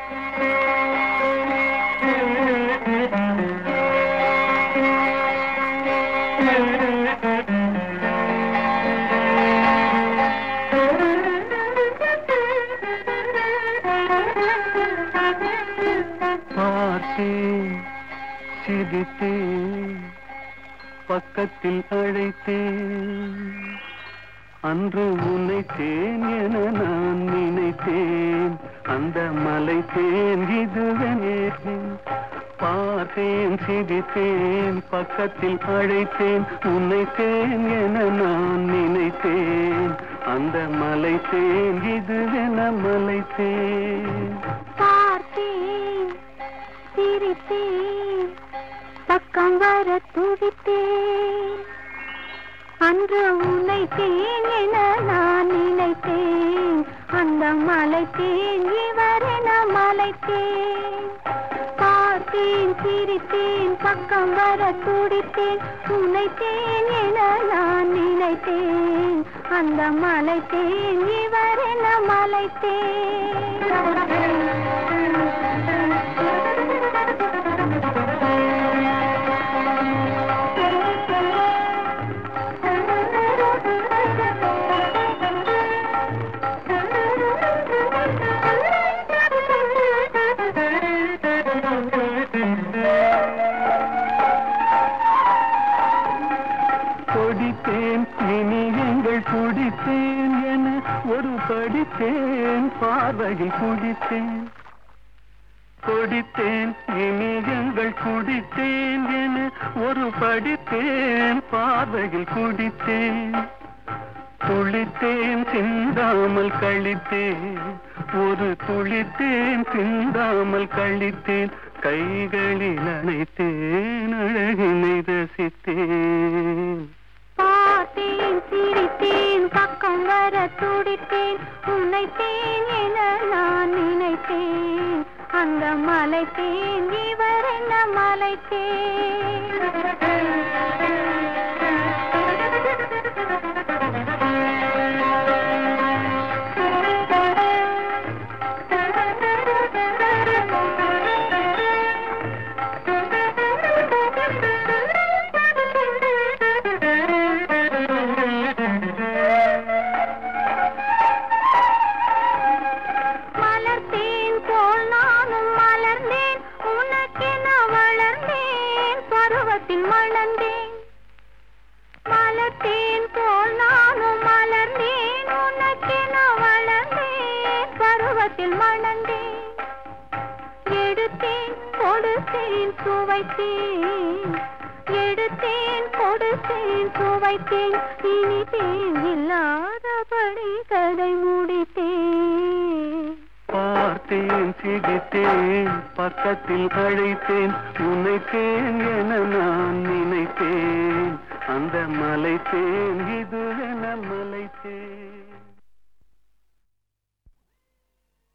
பார்த்தேன் சிரித்தேன் பக்கத்தில் அழைத்தேன் அன்று உன்னைத்தேன் என நான் நினைத்தேன் அந்த மலை தேன் இதுவனே பார்த்தேன் சிரித்தேன் பக்கத்தில் அழைத்தேன் உன்னைத்தேன் என நான் நினைத்தேன் அந்த மலை தேன் இதுவென மலை தேன் பார்த்தேன் சிரித்தேன் பக்கம் வர துடித்தேன் அன்று உன்னை தேன் என நான் நினைத்தேன் அந்த மலை தேன் இவரென மலைத்தேன் பார்த்தேன் சிரித்தேன் பக்கம் வர துடித்தேன் உன்னை தேன் என நான் நினைத்தேன் அந்த மலை தேன் இவரென கொடித்தேன் இனி எங்கள் குடித்தேன் என ஒரு படித்தேன் பார்வையில் குடித்தேன் கொடித்தேன் இனி எங்கள் குடித்தேன் என ஒரு படித்தேன் பார்வையில் குடித்தேன் துளித்தேன் சிந்தாமல் கழித்தேன் ஒரு துளித்தேன் சிந்தாமல் கழித்தேன் கைகளில் அணைத்தேன் அழகினை ரசித்தேன் பார்த்தேன் சிரித்தேன் பக்கம் வர துடித்தேன் உன்னை தேன் என நான் நினைத்தேன் அந்த மலை தேன் இவர் என்ன மலை மலர்த்தேன் போல் நானும் மலர்ந்தேன் உனக்கென வளர்ந்தேன் பருவத்தில் மலர்ந்தேன் மலர்த்தேன் போல் நானும் மலர்ந்தேன் உனக்கென வளர்ந்தேன் பருவத்தில் மலர்ந்தேன் எடுத்தேன் கொடுத்தேன் சுவைத்தேன் எடுத்தேன் கொடுத்தேன் சுவைத்தேன் இனி தேன் இல்லாதபடி கதை முடித்தேன் பார்த்தேன் சிரித்தேன் பக்கத்தில் அழைத்தேன் உன்னைத்தேன் என நான் நினைத்தேன் அந்த மலை தேன் இது என மலை தேன்